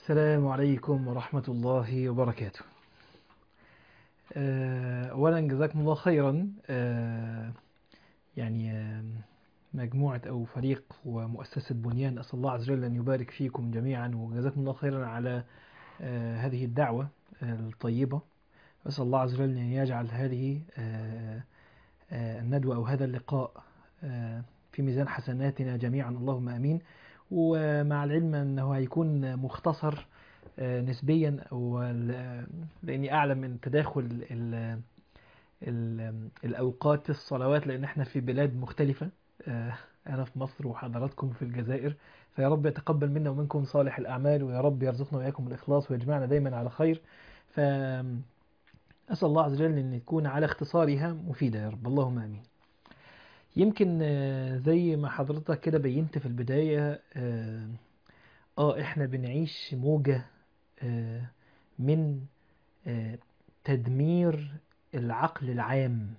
السلام عليكم ورحمة الله وبركاته آه، أولا جزاكم الله خيرا آه، يعني آه، مجموعة أو فريق ومؤسسة بنيان أسأل الله عز وجل أن يبارك فيكم جميعا وجزاكم الله خيرا على آه، هذه الدعوة آه، الطيبة أسأل الله عز وجل أن يجعل هذه آه، آه، الندوة أو هذا اللقاء آه، في ميزان حسناتنا جميعا اللهم آمين ومع العلم أنه هيكون مختصر آه، نسبيا أو ل- لأني أعلم من تداخل ال- ال- الأوقات الصلوات لأن احنا في بلاد مختلفة آه، أنا في مصر وحضراتكم في الجزائر فيا رب يتقبل منا ومنكم صالح الأعمال ويا رب يرزقنا وإياكم الإخلاص ويجمعنا دايما على خير فأسأل الله عز وجل أن تكون على اختصارها مفيدة يا رب اللهم آمين يمكن آه، زي ما حضرتك كده بينت في البداية آه آه، إحنا بنعيش موجة آه من آه تدمير العقل العام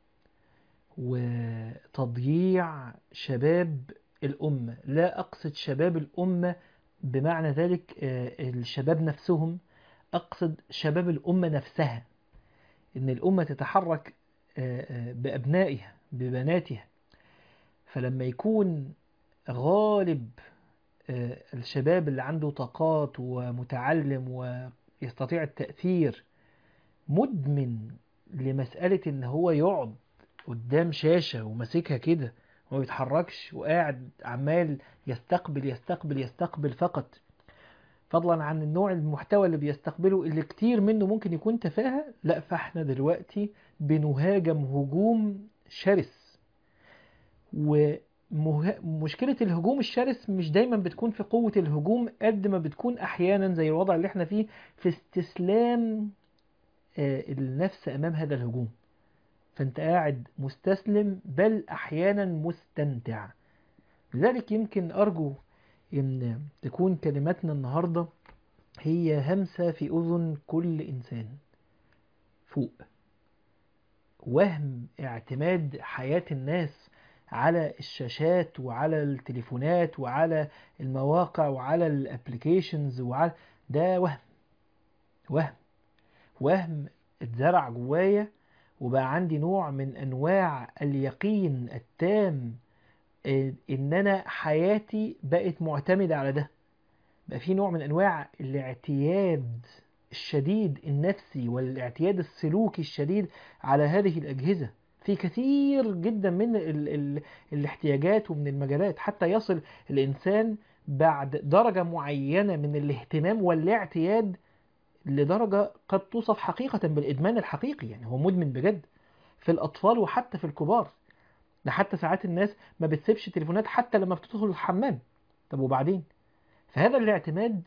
وتضييع شباب الأمة لا أقصد شباب الأمة بمعنى ذلك آه، الشباب نفسهم أقصد شباب الأمة نفسها إن الأمة تتحرك آه، آه، بأبنائها ببناتها فلما يكون غالب آه، الشباب اللي عنده طاقات ومتعلم ويستطيع التأثير مدمن لمسألة إن هو يقعد قدام شاشة وماسكها كده وما بيتحركش وقاعد عمال يستقبل يستقبل يستقبل فقط فضلا عن النوع المحتوى اللي بيستقبله اللي كتير منه ممكن يكون تفاهة لا فاحنا دلوقتي بنهاجم هجوم شرس ومشكلة الهجوم الشرس مش دايما بتكون في قوة الهجوم قد ما بتكون أحيانا زي الوضع اللي احنا فيه في استسلام آه، النفس أمام هذا الهجوم فأنت قاعد مستسلم بل أحيانا مستمتع لذلك يمكن أرجو أن تكون كلماتنا النهاردة هي همسة في أذن كل إنسان فوق وهم اعتماد حياة الناس على الشاشات وعلى التليفونات وعلى المواقع وعلى الابليكيشنز وعلى ده وهم وهم وهم اتزرع جوايا وبقى عندي نوع من انواع اليقين التام آه، ان انا حياتي بقت معتمدة على ده بقى في نوع من انواع الاعتياد الشديد النفسي والاعتياد السلوكي الشديد على هذه الاجهزة في كثير جدا من ال ال الاحتياجات ومن المجالات حتى يصل الانسان بعد درجة معينة من الاهتمام والاعتياد لدرجة قد توصف حقيقة بالإدمان الحقيقي يعني هو مدمن بجد في الأطفال وحتى في الكبار ده حتى ساعات الناس ما بتسيبش تليفونات حتى لما بتدخل الحمام طب وبعدين فهذا الاعتماد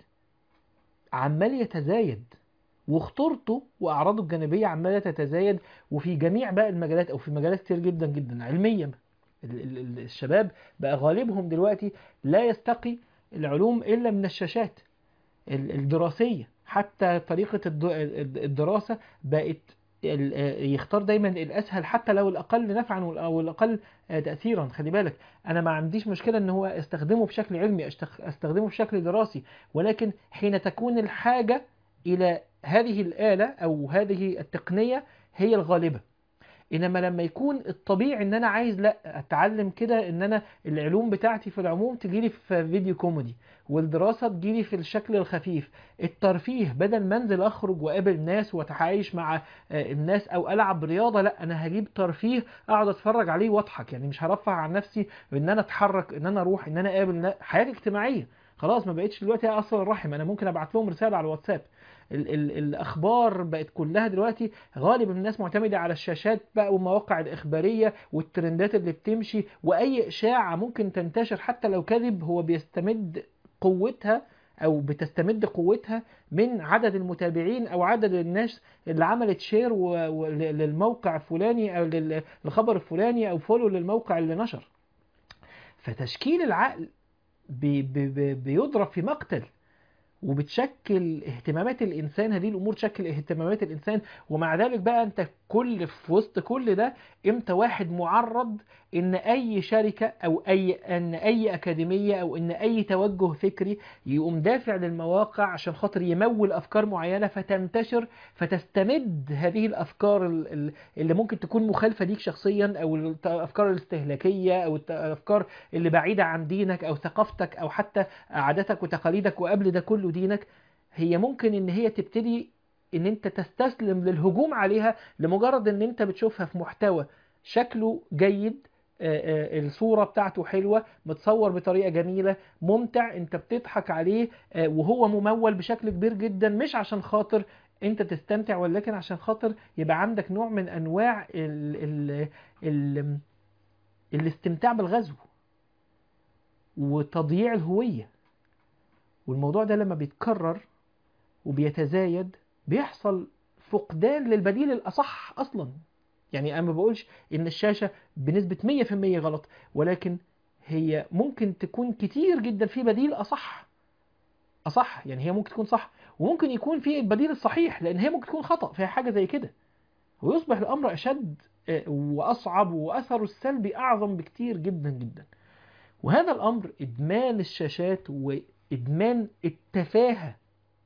عمال يتزايد وخطورته وأعراضه الجانبية عمالة تتزايد وفي جميع بقى المجالات أو في مجالات كتير جدا جدا علميا ال- ال- ال- الشباب بقى غالبهم دلوقتي لا يستقي العلوم إلا من الشاشات ال- الدراسية حتى طريقة الد- الد- الدراسة بقت ال- آه، يختار دايما الأسهل حتى لو الأقل نفعا وال- أو الأقل آه، تأثيرا خلي بالك أنا ما عنديش مشكلة إن هو استخدمه بشكل علمي أشتخ- استخدمه بشكل دراسي ولكن حين تكون الحاجة إلى هذه الآلة أو هذه التقنية هي الغالبة انما لما يكون الطبيعي ان انا عايز لا اتعلم كده ان انا العلوم بتاعتي في العموم تجيلي في فيديو كوميدي والدراسة تجيلي في الشكل الخفيف الترفيه بدل ما انزل اخرج واقابل ناس واتعايش مع آه، الناس او العب رياضة لا انا هجيب ترفيه اقعد اتفرج عليه واضحك يعني مش هرفع عن نفسي ان انا اتحرك ان انا اروح ان انا اقابل نا- حياتي اجتماعية خلاص ما بقتش دلوقتي اصل الرحم انا ممكن ابعت لهم رسالة على الواتساب ال ال الاخبار بقت كلها دلوقتي غالب الناس معتمدة على الشاشات بقى والمواقع الإخبارية والترندات اللي بتمشي وأي إشاعة ممكن تنتشر حتى لو كذب هو بيستمد قوتها أو بتستمد قوتها من عدد المتابعين أو عدد الناس اللي عملت شير و... و... للموقع الفلاني أو لل- للخبر الفلاني أو فولو للموقع اللي نشر فتشكيل العقل بي... بي... بي... بيضرب في مقتل وبتشكل اهتمامات الإنسان هذه الأمور تشكل اهتمامات الإنسان ومع ذلك بقى أنت كل في وسط كل ده امتى واحد معرض ان اي شركة او اي ان اي اكاديمية او ان اي توجه فكري يقوم دافع للمواقع عشان خاطر يمول افكار معينة فتنتشر فتستمد هذه الافكار ال- ال- اللي ممكن تكون مخالفة ليك شخصيا او الافكار الاستهلاكية او الت- الافكار اللي بعيدة عن دينك او ثقافتك او حتى عاداتك وتقاليدك وقبل ده كله دينك هي ممكن ان هي تبتدي ان انت تستسلم للهجوم عليها لمجرد ان انت بتشوفها في محتوى شكله جيد آه، آه، الصورة بتاعته حلوة متصور بطريقة جميلة ممتع انت بتضحك عليه آه، وهو ممول بشكل كبير جدا مش عشان خاطر انت تستمتع ولكن عشان خاطر يبقى عندك نوع من انواع ال ال ال الاستمتاع بالغزو وتضييع الهوية والموضوع ده لما بيتكرر وبيتزايد بيحصل فقدان للبديل الأصح أصلا يعني أنا ما بقولش إن الشاشة بنسبة 100% غلط ولكن هي ممكن تكون كتير جدا في بديل أصح أصح يعني هي ممكن تكون صح وممكن يكون في البديل الصحيح لأن هي ممكن تكون خطأ فيها حاجة زي كده ويصبح الأمر أشد آه، وأصعب وأثره السلبي أعظم بكتير جدا جدا وهذا الأمر إدمان الشاشات وإدمان التفاهة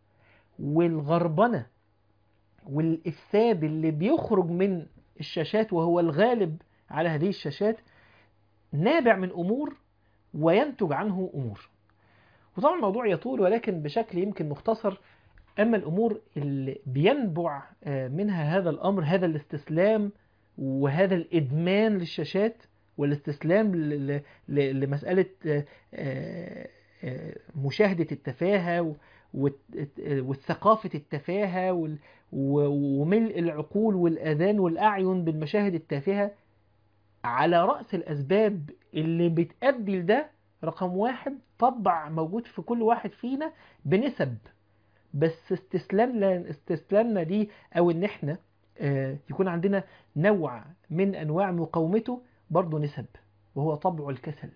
والغربنة والإفساد اللي بيخرج من الشاشات وهو الغالب على هذه الشاشات نابع من أمور وينتج عنه أمور وطبعا الموضوع يطول ولكن بشكل يمكن مختصر أما الأمور اللي بينبع آه، منها هذا الأمر هذا الاستسلام وهذا الإدمان للشاشات والاستسلام ل- ل- ل- لمسألة آه، آه، آه، مشاهدة التفاهة و- والت- والثقافة التفاهة وال- و- وملء العقول والآذان والأعين بالمشاهد التافهة على رأس الأسباب اللي بتأدي لده رقم واحد طبع موجود في كل واحد فينا بنسب بس استسلامنا استسلامنا دي او ان احنا آه، يكون عندنا نوع من انواع مقاومته برضه نسب وهو طبع الكسل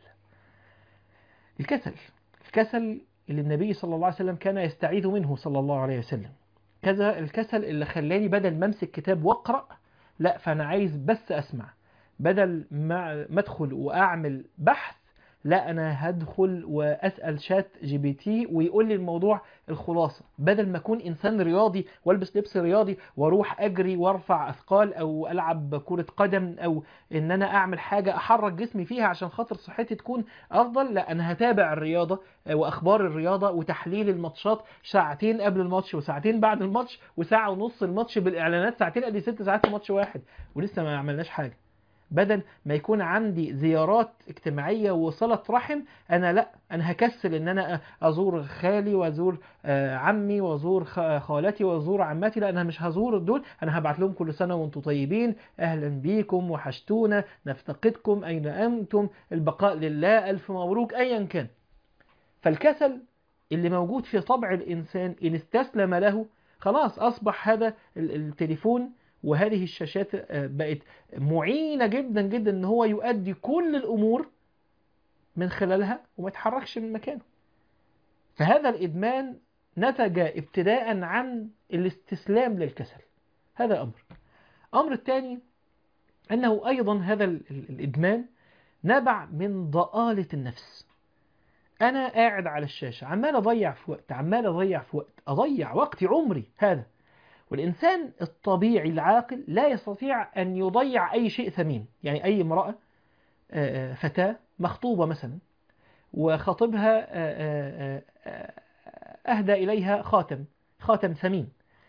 الكسل الكسل اللي النبي صلى الله عليه وسلم كان يستعيذ منه صلى الله عليه وسلم كذا الكسل اللي خلاني بدل ما امسك كتاب واقرا لا فانا عايز بس اسمع بدل ما ما ادخل واعمل بحث لا انا هدخل واسال شات جي بي تي ويقول لي الموضوع الخلاصه بدل ما اكون انسان رياضي والبس لبس رياضي واروح اجري وارفع اثقال او العب كره قدم او ان انا اعمل حاجه احرك جسمي فيها عشان خاطر صحتي تكون افضل لا انا هتابع الرياضه واخبار الرياضه وتحليل الماتشات ساعتين قبل الماتش وساعتين بعد الماتش وساعه ونص الماتش بالاعلانات ساعتين ادي ست ساعات الماتش واحد ولسه ما عملناش حاجه بدل ما يكون عندي زيارات اجتماعية وصلة رحم أنا لا أنا هكسل إن أنا أزور خالي وأزور آه، عمي وأزور خ- خالتي وأزور عماتي لا أنا مش هزور دول أنا هبعت لهم كل سنة وأنتم طيبين أهلا بيكم وحشتونا نفتقدكم أين أنتم البقاء لله ألف مبروك أيا كان فالكسل اللي موجود في طبع الإنسان إن استسلم له خلاص أصبح هذا ال- التليفون وهذه الشاشات آه، بقت معينة جدا جدا ان هو يؤدي كل الامور من خلالها وما يتحركش من مكانه فهذا الادمان نتج ابتداء عن الاستسلام للكسل هذا امر امر الثاني انه ايضا هذا ال- ال- الادمان نبع من ضآلة النفس انا قاعد على الشاشة عمال اضيع في وقت عمال اضيع في وقت اضيع وقتي عمري هذا والإنسان الطبيعي العاقل لا يستطيع أن يضيع أي شيء ثمين يعني أي امرأة آه، آه، فتاة مخطوبة مثلا وخطيبها آه، آه، آه، أهدى إليها خاتم خاتم ثمين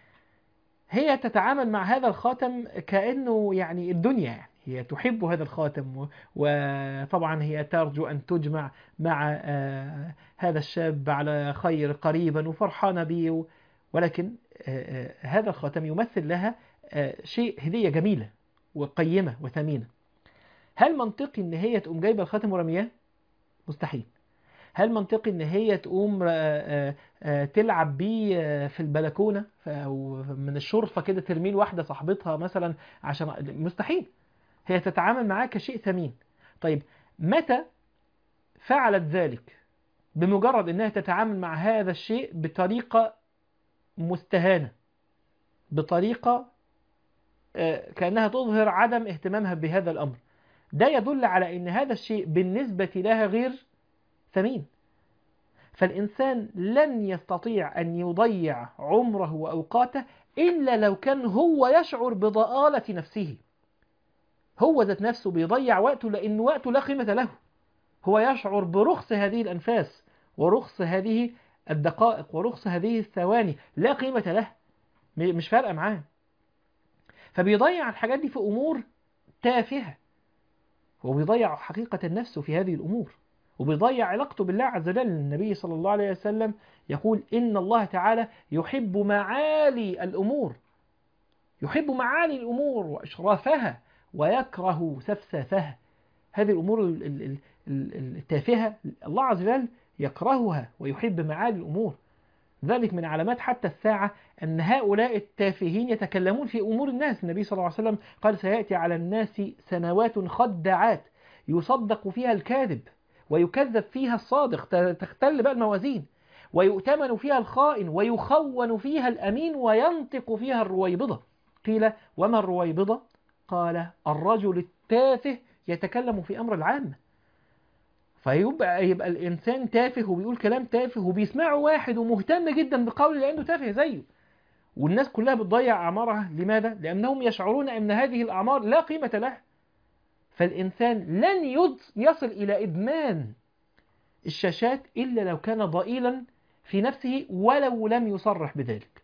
هي تتعامل مع هذا الخاتم كأنه يعني الدنيا يعني هي تحب هذا الخاتم و- وطبعا هي ترجو أن تجمع مع آه، هذا الشاب على خير قريبا وفرحانة به و- ولكن آه، آه، هذا الخاتم يمثل لها آه، شيء هدية جميلة وقيمة وثمينة هل منطقي ان هي تقوم جايبه الخاتم ورمياه مستحيل هل منطقي ان هي تقوم آه، آه، آه، تلعب بيه آه، في البلكونه ف- او من الشرفه كده ترميه لواحده صاحبتها مثلا عشان مستحيل هي تتعامل معاه كشيء ثمين طيب متى فعلت ذلك بمجرد انها تتعامل مع هذا الشيء بطريقه مستهانه بطريقه آه، كأنها تظهر عدم اهتمامها بهذا الأمر ده يدل على أن هذا الشيء بالنسبة لها غير ثمين فالإنسان لن يستطيع أن يضيع عمره وأوقاته إلا لو كان هو يشعر بضآلة نفسه هو ذات نفسه بيضيع وقته لأن وقته لا قيمة له هو يشعر برخص هذه الأنفاس ورخص هذه الدقائق ورخص هذه الثواني لا قيمة له م- مش فارقة معاه فبيضيع الحاجات دي في أمور تافهة هو بيضيع حقيقة نفسه في هذه الأمور وبيضيع علاقته بالله عز وجل النبي صلى الله عليه وسلم يقول إن الله تعالى يحب معالي الأمور يحب معالي الأمور وإشرافها ويكره سفسافها هذه الأمور ال- ال- ال- ال- التافهة الله عز وجل يكرهها ويحب معالي الأمور ذلك من علامات حتى الساعة أن هؤلاء التافهين يتكلمون في أمور الناس النبي صلى الله عليه وسلم قال سيأتي على الناس سنوات خدعات يصدق فيها الكاذب ويكذب فيها الصادق ت- تختل بقى الموازين ويؤتمن فيها الخائن ويخون فيها الأمين وينطق فيها الرويبضة قيل وما الرويبضة قال الرجل التافه يتكلم في أمر العامة فيبقى يبقى الإنسان تافه وبيقول كلام تافه وبيسمعه واحد ومهتم جدا بقوله لأنه تافه زيه والناس كلها بتضيع أعمارها لماذا؟ لأنهم يشعرون أن هذه الأعمار لا قيمة لها فالإنسان لن يد- يصل إلى إدمان الشاشات إلا لو كان ضئيلا في نفسه ولو لم يصرح بذلك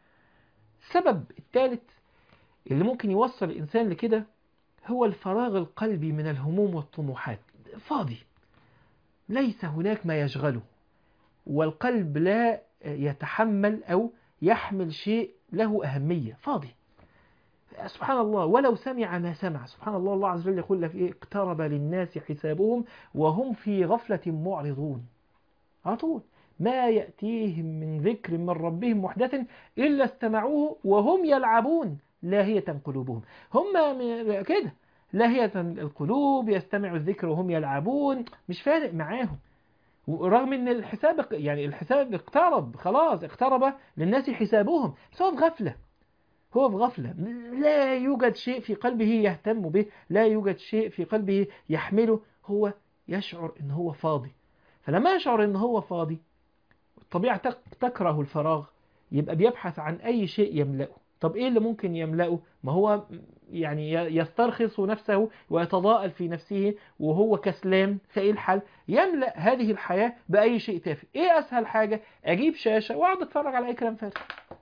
السبب الثالث اللي ممكن يوصل الإنسان لكده هو الفراغ القلبي من الهموم والطموحات فاضي ليس هناك ما يشغله والقلب لا يتحمل أو يحمل شيء له أهمية فاضي سبحان الله ولو سمع ما سمع سبحان الله الله عز وجل يقول لك إيه اقترب للناس حسابهم وهم في غفلة معرضون على طول ما يأتيهم من ذكر من ربهم محدث إلا استمعوه وهم يلعبون لاهية قلوبهم هم م- كده لاهية القلوب يستمعوا الذكر وهم يلعبون مش فارق معاهم ورغم ان الحساب يعني الحساب اقترب خلاص اقترب للناس حسابهم بس هو في غفلة هو في غفلة لا يوجد شيء في قلبه يهتم به لا يوجد شيء في قلبه يحمله هو يشعر ان هو فاضي فلما يشعر ان هو فاضي الطبيعة تك- تكره الفراغ يبقى بيبحث عن أي شيء يملأه طب إيه اللي ممكن يملأه ما هو يعني ي- يسترخص نفسه ويتضاءل في نفسه وهو كسلان فإيه الحل يملأ هذه الحياة بأي شيء تافه إيه أسهل حاجة أجيب شاشة وأقعد أتفرج على أي كلام فارغ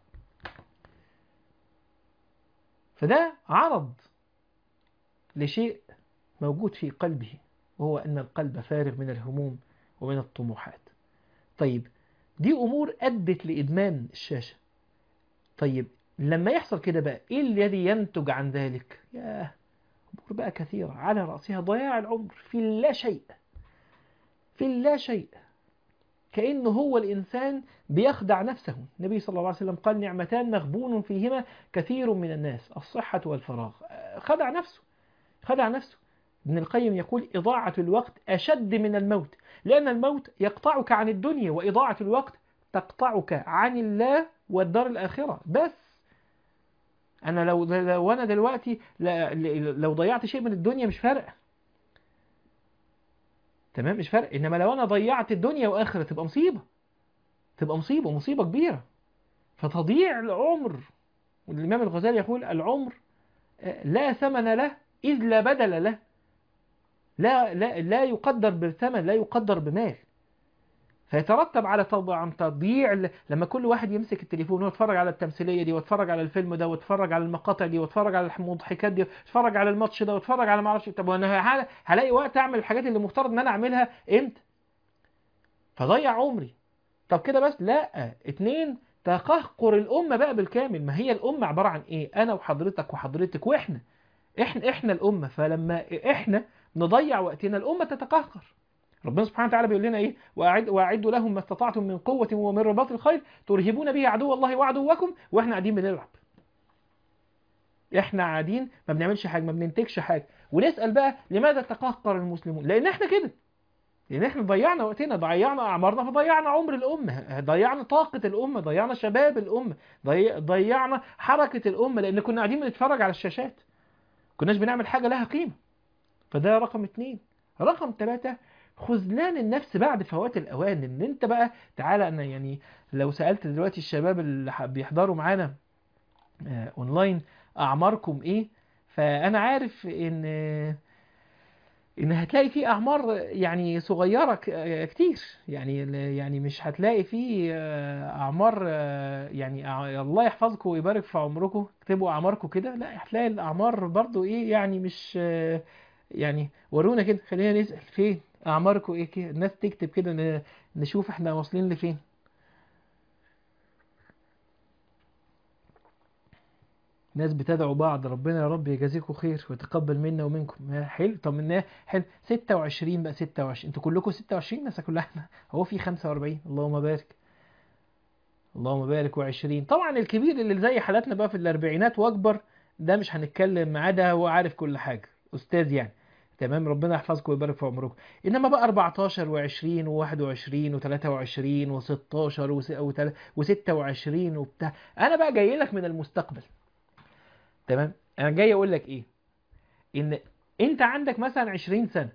فده عرض لشيء موجود في قلبه وهو أن القلب فارغ من الهموم ومن الطموحات طيب دي أمور أدت لإدمان الشاشة طيب لما يحصل كده بقى إيه الذي ينتج عن ذلك ياه أمور بقى كثيرة على رأسها ضياع العمر في لا شيء في لا شيء كأنه هو الإنسان بيخدع نفسه النبي صلى الله عليه وسلم قال نعمتان مغبون فيهما كثير من الناس الصحة والفراغ آه، خدع نفسه خدع نفسه ابن القيم يقول إضاعة الوقت أشد من الموت لأن الموت يقطعك عن الدنيا وإضاعة الوقت تقطعك عن الله والدار الآخرة بس أنا لو, لو أنا دلوقتي لا- لو ضيعت شيء من الدنيا مش فارقة تمام مش فارق إنما لو أنا ضيعت الدنيا وآخرة تبقى مصيبة تبقى مصيبة مصيبة كبيرة فتضيع العمر والإمام الغزالي يقول العمر آه، لا ثمن له إذ لا بدل له لا لا لا يقدر بثمن لا يقدر بمال فيترتب على طبعا تضييع ال- لما كل واحد يمسك التليفون ويتفرج على التمثيليه دي ويتفرج على الفيلم ده ويتفرج على المقاطع دي ويتفرج على المضحكات دي ويتفرج على الماتش ده ويتفرج على ما اعرفش طب وانا ه- هلاقي وقت اعمل الحاجات اللي مفترض ان انا اعملها امتى فضيع عمري طب كده بس لا اتنين تقهقر الامه بقى بالكامل ما هي الامه عباره عن ايه انا وحضرتك وحضرتك واحنا احنا احنا الامه فلما احنا نضيع وقتنا الامه تتقهقر ربنا سبحانه وتعالى بيقول لنا ايه واعد واعدوا لهم ما استطعتم من قوه ومن رباط الخيل ترهبون به عدو الله وعدوكم واحنا قاعدين بنلعب احنا قاعدين ما بنعملش حاجه ما بننتجش حاجه ونسال بقى لماذا تقهقر المسلمون لان احنا كده لان احنا ضيعنا وقتنا ضيعنا اعمارنا فضيعنا عمر الامه ضيعنا طاقه الامه ضيعنا شباب الامه ضي... ضيعنا حركه الامه لان كنا قاعدين بنتفرج على الشاشات كناش بنعمل حاجه لها قيمه فده رقم اتنين رقم ثلاثة خذلان النفس بعد فوات الاوان ان انت بقى تعالى انا يعني لو سالت دلوقتي الشباب اللي ح- بيحضروا معانا آه، اونلاين اعماركم ايه فانا عارف ان ان هتلاقي في اعمار يعني صغيره ك- كتير يعني يعني مش هتلاقي في آه، اعمار آه، يعني أع- الله يحفظكم ويبارك في عمركم اكتبوا اعماركم كده لا هتلاقي الاعمار برضو ايه يعني مش آه، يعني ورونا كده خلينا نسال فين اعماركم ايه كده الناس تكتب كده ن- نشوف احنا واصلين لفين ناس بتدعو بعض ربنا يا رب يجازيكم خير ويتقبل منا ومنكم ما حلو طب من حلو 26 بقى 26 انتوا كلكم 26 ناس كلها احنا هو في 45 اللهم بارك اللهم بارك و20 طبعا الكبير اللي زي حالاتنا بقى في الاربعينات واكبر ده مش هنتكلم معاه ده هو عارف كل حاجه استاذ يعني تمام ربنا يحفظكم ويبارك في عمركم انما بقى 14 و20 و21 و23 و16 و26 وبتاع انا بقى جاي لك من المستقبل تمام انا جاي اقول لك ايه ان انت عندك مثلا 20 سنه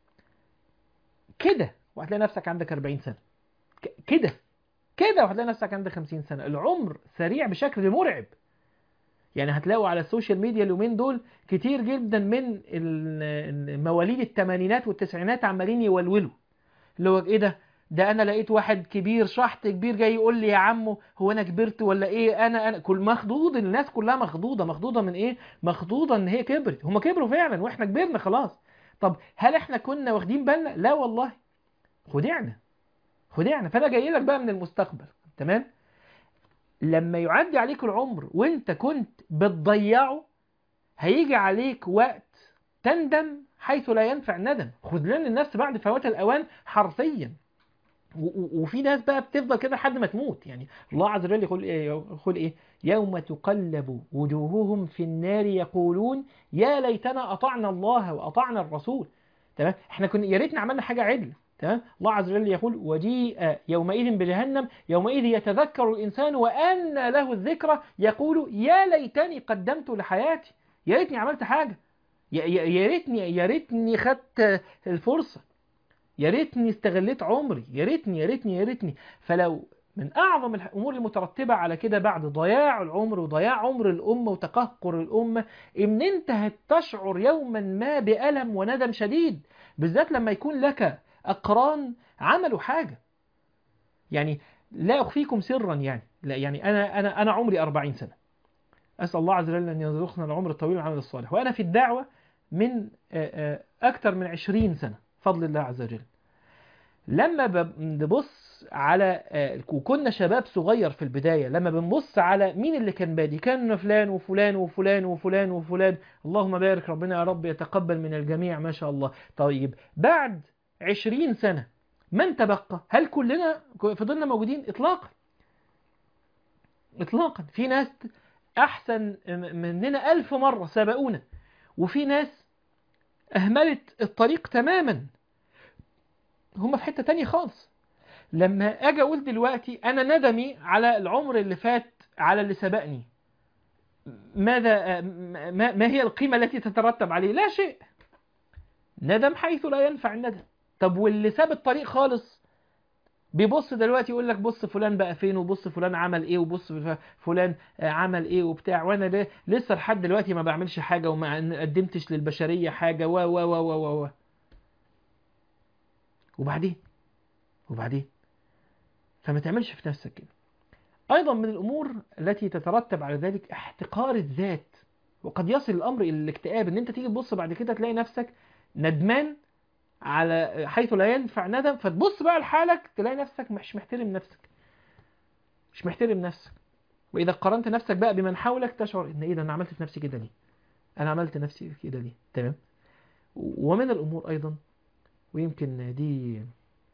كده وهتلاقي نفسك عندك 40 سنه ك- كده كده وهتلاقي نفسك عندك 50 سنه العمر سريع بشكل مرعب يعني هتلاقوا على السوشيال ميديا اليومين دول كتير جدا من ال- ال- مواليد الثمانينات والتسعينات عمالين يولولوا اللي هو ايه ده ده انا لقيت واحد كبير شحط كبير جاي يقول لي يا عمو هو انا كبرت ولا ايه انا انا كل مخضوض الناس كلها مخضوضه مخضوضه من ايه مخضوضه ان هي كبرت هم كبروا فعلا واحنا كبرنا خلاص طب هل احنا كنا واخدين بالنا لا والله خدعنا خدعنا فانا جاي لك بقى من المستقبل تمام لما يعدي عليك العمر وانت كنت بتضيعه هيجي عليك وقت تندم حيث لا ينفع الندم خذلان النفس بعد فوات الاوان حرفيا و- و- وفي ناس بقى بتفضل كده لحد ما تموت يعني الله عز وجل يقول ايه يقول ايه يوم تقلب وجوههم في النار يقولون يا ليتنا اطعنا الله واطعنا الرسول تمام احنا كنا يا ريتنا عملنا حاجه عدله تمام الله عز وجل يقول وجيء يومئذ بجهنم يومئذ يتذكر الانسان وان له الذكرى يقول يا ليتني قدمت لحياتي يا ريتني عملت حاجه يا- يا يا ريتني يا ريتني خدت الفرصه يا ريتني استغليت عمري يا ريتني يا ريتني يا ريتني فلو من اعظم الامور المترتبه على كده بعد ضياع العمر وضياع عمر الامه وتقهقر الامه ان انت هتشعر يوما ما بالم وندم شديد بالذات لما يكون لك اقران عملوا حاجه يعني لا اخفيكم سرا يعني لا يعني انا انا انا عمري 40 سنه اسال الله عز وجل ان يرزقنا العمر الطويل والعمل الصالح وانا في الدعوه من آه، آه، اكثر من 20 سنه فضل الله عز وجل لما بنبص على آه، وكنا شباب صغير في البداية لما بنبص على مين اللي كان بادي كان فلان وفلان وفلان وفلان وفلان اللهم بارك ربنا يا رب يتقبل من الجميع ما شاء الله طيب بعد عشرين سنة من تبقى هل كلنا فضلنا موجودين اطلاقا اطلاقا في ناس احسن مننا الف مرة سبقونا وفي ناس اهملت الطريق تماما هم في حتة تانية خالص لما اجي اقول دلوقتي انا ندمي على العمر اللي فات على اللي سبقني ماذا ما, ما هي القيمة التي تترتب عليه لا شيء ندم حيث لا ينفع الندم طب واللي ساب الطريق خالص بيبص دلوقتي يقول لك بص فلان بقى فين وبص فلان عمل ايه وبص فلان عمل ايه وبتاع وانا لسه لحد دلوقتي ما بعملش حاجة وما قدمتش للبشرية حاجة و و و و و وبعدين وبعدين فما تعملش في نفسك كده أيضا من الأمور التي تترتب على ذلك احتقار الذات وقد يصل الأمر إلى الاكتئاب إن أنت تيجي تبص بعد كده تلاقي نفسك ندمان على حيث لا ينفع ندم فتبص بقى لحالك تلاقي نفسك مش محترم نفسك مش محترم نفسك وإذا قارنت نفسك بقى بمن حولك تشعر إن إيه ده أنا عملت في نفسي كده ليه أنا عملت نفسي كده ليه تمام ومن الأمور أيضا ويمكن دي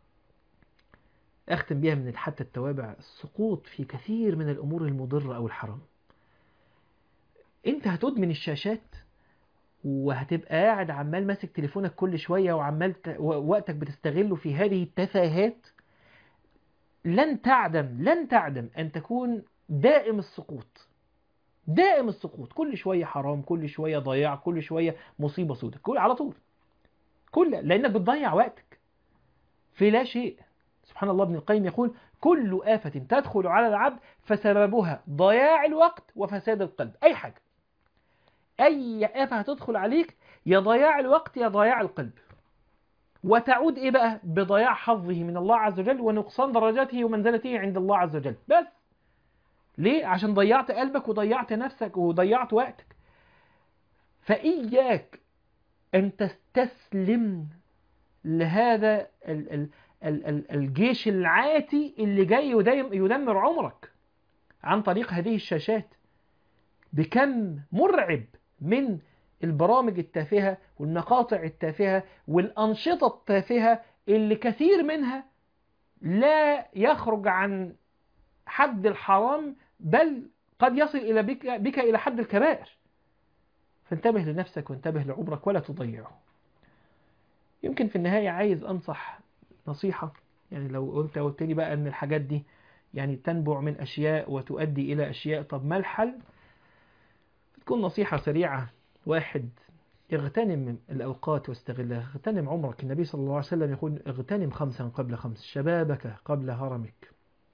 أختم بيها من حتى التوابع السقوط في كثير من الأمور المضرة أو الحرام أنت هتدمن الشاشات وهتبقى قاعد عمال ماسك تليفونك كل شوية وعمال ت... و- وقتك بتستغله في هذه التفاهات لن تعدم لن تعدم أن تكون دائم السقوط دائم السقوط كل شوية حرام كل شوية ضياع كل شوية مصيبة سودة كل على طول كل لأنك بتضيع وقتك في لا شيء سبحان الله ابن القيم يقول كل آفة تدخل على العبد فسببها ضياع الوقت وفساد القلب أي حاجة أي آفة هتدخل عليك يا ضياع الوقت يا ضياع القلب وتعود إيه بقى بضياع حظه من الله عز وجل ونقصان درجاته ومنزلته عند الله عز وجل بس ليه؟ عشان ضيعت قلبك وضيعت نفسك وضيعت وقتك فإياك أن تستسلم لهذا ال ال ال ال الجيش العاتي اللي جاي يديم- يدمر عمرك عن طريق هذه الشاشات بكم مرعب من البرامج التافهة والمقاطع التافهة والأنشطة التافهة اللي كثير منها لا يخرج عن حد الحرام بل قد يصل إلى بك, بك إلى حد الكبائر فانتبه لنفسك وانتبه لعمرك ولا تضيعه يمكن في النهاية عايز أنصح نصيحة يعني لو قلت قلت لي بقى أن الحاجات دي يعني تنبع من أشياء وتؤدي إلى أشياء طب ما الحل تكون نصيحة سريعة واحد اغتنم الأوقات واستغلها اغتنم عمرك النبي صلى الله عليه وسلم يقول اغتنم خمسا قبل خمس شبابك قبل هرمك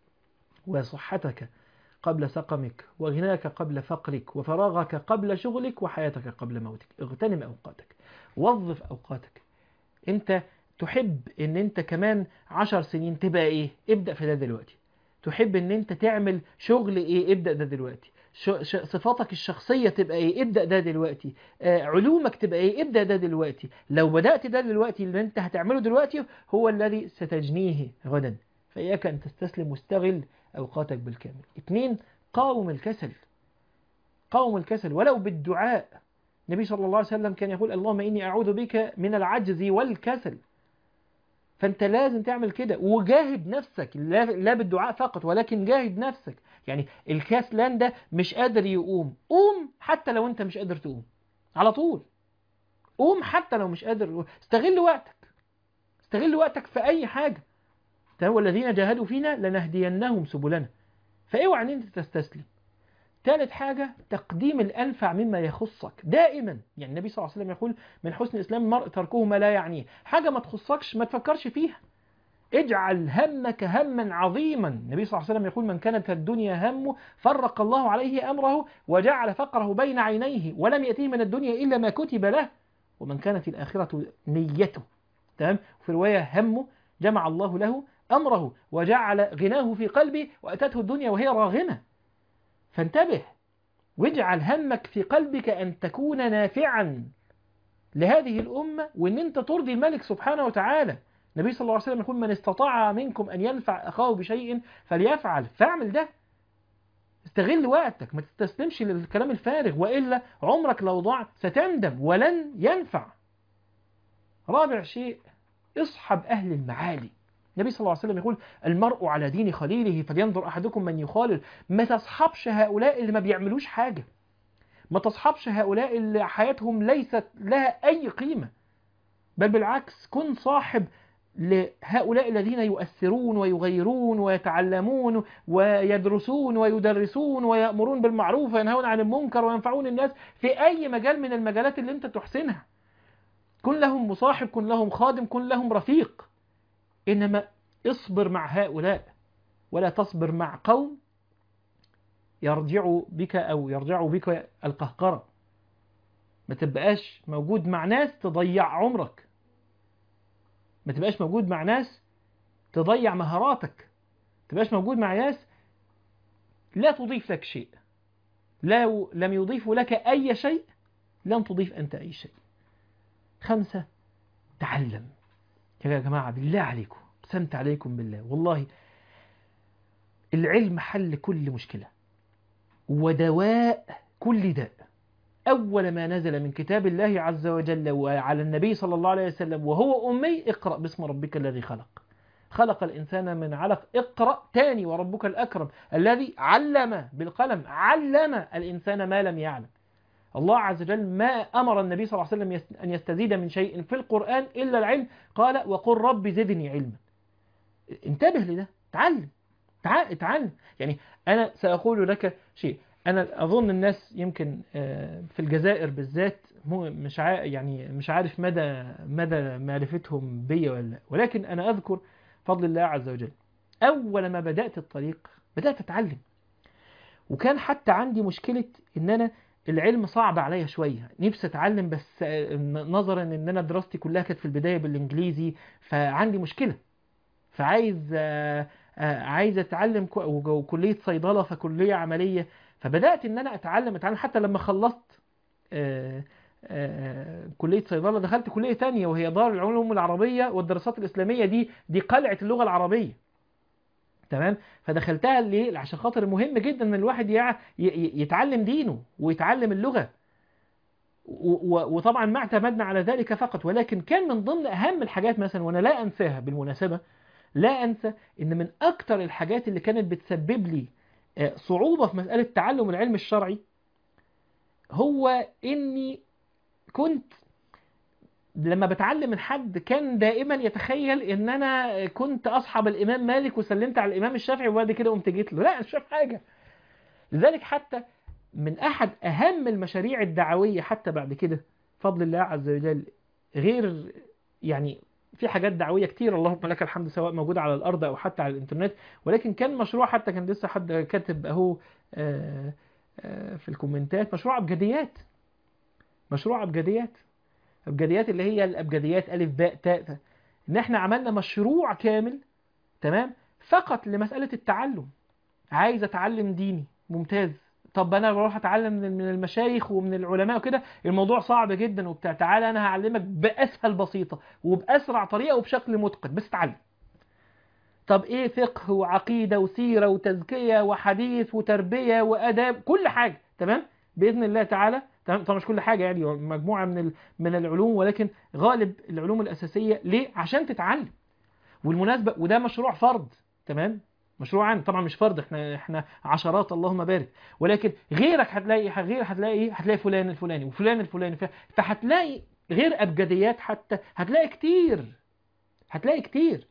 وصحتك قبل سقمك وغناك قبل فقرك وفراغك قبل شغلك وحياتك قبل موتك اغتنم أوقاتك وظف أوقاتك انت تحب ان انت كمان عشر سنين تبقى ايه ابدأ في ده دلوقتي تحب ان انت تعمل شغل ايه ابدأ ده دلوقتي ش- ش- صفاتك الشخصية تبقى ايه ابدأ ده دلوقتي آه علومك تبقى ايه ابدأ ده دلوقتي لو بدأت ده دلوقتي اللي انت هتعمله دلوقتي هو الذي ستجنيه غدا فإياك أن تستسلم واستغل أوقاتك بالكامل اتنين قاوم الكسل قاوم الكسل ولو بالدعاء النبي صلى الله عليه وسلم كان يقول اللهم إني أعوذ بك من العجز والكسل فأنت لازم تعمل كده وجاهد نفسك لا, لا بالدعاء فقط ولكن جاهد نفسك يعني الكسلان ده مش قادر يقوم قوم حتى لو أنت مش قادر تقوم على طول قوم حتى لو مش قادر استغل وقتك استغل وقتك في أي حاجة هو الذين جاهدوا فينا لنهدينهم سبلنا فاوعى ان انت تستسلم ثالث حاجة تقديم الأنفع مما يخصك دائما يعني النبي صلى الله عليه وسلم يقول من حسن إسلام المرء تركه ما لا يعنيه حاجة ما تخصكش ما تفكرش فيها اجعل همك هما عظيما النبي صلى الله عليه وسلم يقول من كانت الدنيا همه فرق الله عليه أمره وجعل فقره بين عينيه ولم يأتيه من الدنيا إلا ما كتب له ومن كانت الآخرة نيته تمام وفي رواية همه جمع الله له أمره وجعل غناه في قلبه وأتته الدنيا وهي راغمة فانتبه واجعل همك في قلبك أن تكون نافعا لهذه الأمة وأن أنت ترضي الملك سبحانه وتعالى النبي صلى الله عليه وسلم يقول من استطاع منكم أن ينفع أخاه بشيء فليفعل فاعمل ده استغل وقتك ما تستسلمش للكلام الفارغ وإلا عمرك لو ضاع ستندم ولن ينفع رابع شيء اصحب أهل المعالي النبي صلى الله عليه وسلم يقول المرء على دين خليله فلينظر أحدكم من يخالل ما تصحبش هؤلاء اللي ما بيعملوش حاجة ما تصحبش هؤلاء اللي حياتهم ليست لها أي قيمة بل بالعكس كن صاحب لهؤلاء الذين يؤثرون ويغيرون ويتعلمون ويدرسون ويدرسون ويأمرون بالمعروف وينهون عن المنكر وينفعون الناس في أي مجال من المجالات اللي أنت تحسنها كن لهم مصاحب كن لهم خادم كن لهم رفيق إنما اصبر مع هؤلاء ولا تصبر مع قوم يرجعوا بك أو يرجعوا بك القهقرة ما تبقاش موجود مع ناس تضيع عمرك ما تبقاش موجود مع ناس تضيع مهاراتك ما تبقاش موجود مع ناس لا تضيف لك شيء لا لم يضيفوا لك أي شيء لن تضيف أنت أي شيء خمسة تعلم يا جماعة بالله عليكم سمت عليكم بالله والله العلم حل كل مشكلة ودواء كل داء أول ما نزل من كتاب الله عز وجل وعلى النبي صلى الله عليه وسلم وهو أمي اقرأ باسم ربك الذي خلق خلق الإنسان من علق اقرأ تاني وربك الأكرم الذي علم بالقلم علم الإنسان ما لم يعلم الله عز وجل ما أمر النبي صلى الله عليه وسلم يست- أن يستزيد من شيء في القرآن إلا العلم قال وقل رب زدني علما انتبه لده تعلم تع- اتعلم يعني أنا سأقول لك شيء أنا أظن الناس يمكن آه، في الجزائر بالذات مو- مش عا يعني مش عارف مدى مدى معرفتهم بي ولا لا. ولكن أنا أذكر فضل الله عز وجل أول ما بدأت الطريق بدأت أتعلم وكان حتى عندي مشكلة إن أنا العلم صعب عليا شوية نفسي أتعلم بس آه، نظرا إن أنا دراستي كلها كانت في البداية بالإنجليزي فعندي مشكلة فعايز آه، آه، عايز أتعلم كو- وج- وكلية صيدلة فكلية عملية فبدأت إن أنا أتعلم أتعلم حتى لما خلصت آه، آه، كلية صيدلة دخلت كلية تانية وهي دار العلوم العربية والدراسات الإسلامية دي دي قلعة اللغة العربية تمام فدخلتها ليه عشان خاطر مهم جدا ان الواحد يع- ي- ي- يتعلم دينه ويتعلم اللغة و- و- وطبعا ما اعتمدنا على ذلك فقط ولكن كان من ضمن اهم الحاجات مثلا وانا لا انساها بالمناسبة لا انسى ان من اكتر الحاجات اللي كانت بتسبب لي آه، صعوبة في مسألة تعلم العلم الشرعي هو اني كنت لما بتعلم من حد كان دائما يتخيل ان انا كنت اصحاب الامام مالك وسلمت على الامام الشافعي وبعد كده قمت جيت له لا مش شايف حاجه لذلك حتى من احد اهم المشاريع الدعويه حتى بعد كده فضل الله عز وجل غير يعني في حاجات دعويه كتير اللهم لك الحمد سواء موجوده على الارض او حتى على الانترنت ولكن كان مشروع حتى كان لسه حد كاتب اهو آه، آه، في الكومنتات مشروع ابجديات مشروع ابجديات ابجديات اللي هي الابجديات الف باء تاء ان احنا عملنا مشروع كامل تمام فقط لمساله التعلم عايز اتعلم ديني ممتاز طب انا بروح اتعلم من من المشايخ ومن العلماء وكده الموضوع صعب جدا وبتاع تعالى انا هعلمك باسهل بسيطه وباسرع طريقه وبشكل متقن بس اتعلم طب ايه فقه وعقيده وسيره وتزكيه وحديث وتربيه واداب كل حاجه تمام باذن الله تعالى تمام طبعا مش كل حاجه يعني مجموعه من ال- من العلوم ولكن غالب العلوم الاساسيه ليه عشان تتعلم والمناسبه وده مشروع فرض تمام مشروع عام طبعا مش فرض احنا احنا عشرات اللهم بارك ولكن غيرك هتلاقي غير هتلاقي ايه هتلاقي فلان الفلاني وفلان الفلاني ف- فهتلاقي غير ابجديات حتى هتلاقي كتير هتلاقي كتير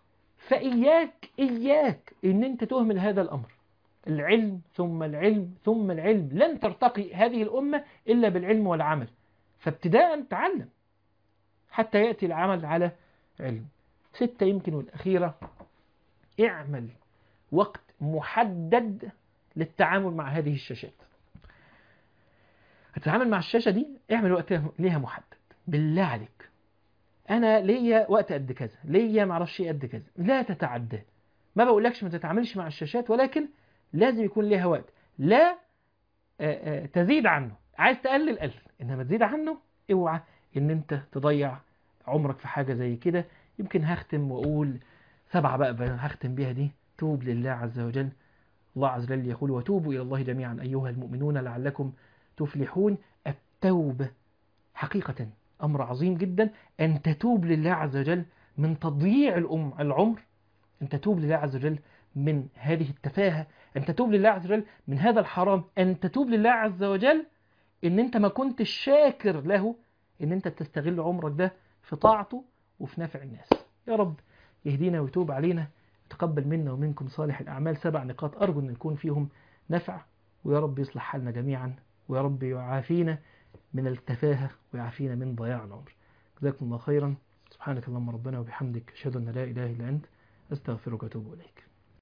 فاياك اياك ان انت تهمل هذا الامر العلم ثم العلم ثم العلم لن ترتقي هذه الامه الا بالعلم والعمل فابتداء تعلم حتى ياتي العمل على علم ستة يمكن والأخيرة اعمل وقت محدد للتعامل مع هذه الشاشات هتتعامل مع الشاشة دي اعمل وقت ليها محدد بالله عليك انا ليا وقت قد كذا ليا معرفش ايه قد كذا لا تتعداه ما بقولكش ما تتعاملش مع الشاشات ولكن لازم يكون ليها وقت لا آه، آه، تزيد عنه عايز تقلل قلل انما تزيد عنه اوعى ان انت تضيع عمرك في حاجة زي كده يمكن هختم واقول سبعة بقى بقى هختم بيها دي توب لله عز وجل الله عز وجل يقول وتوبوا إلى الله جميعا أيها المؤمنون لعلكم تفلحون التوبة حقيقة أمر عظيم جدا أن تتوب لله عز وجل من تضييع الأم العمر أن تتوب لله عز وجل من هذه التفاهة أن تتوب لله عز وجل من هذا الحرام أن تتوب لله عز وجل أن أنت ما كنتش شاكر له أن أنت تستغل عمرك ده في طاعته وفي نفع الناس يا رب يهدينا ويتوب علينا تقبل منا ومنكم صالح الأعمال سبع نقاط أرجو أن يكون فيهم نفع ويا رب يصلح حالنا جميعا ويا رب يعافينا من التفاهة ويعافينا من ضياع العمر جزاكم الله خيرا سبحانك اللهم ربنا وبحمدك أشهد أن لا إله إلا أنت أستغفرك وأتوب إليك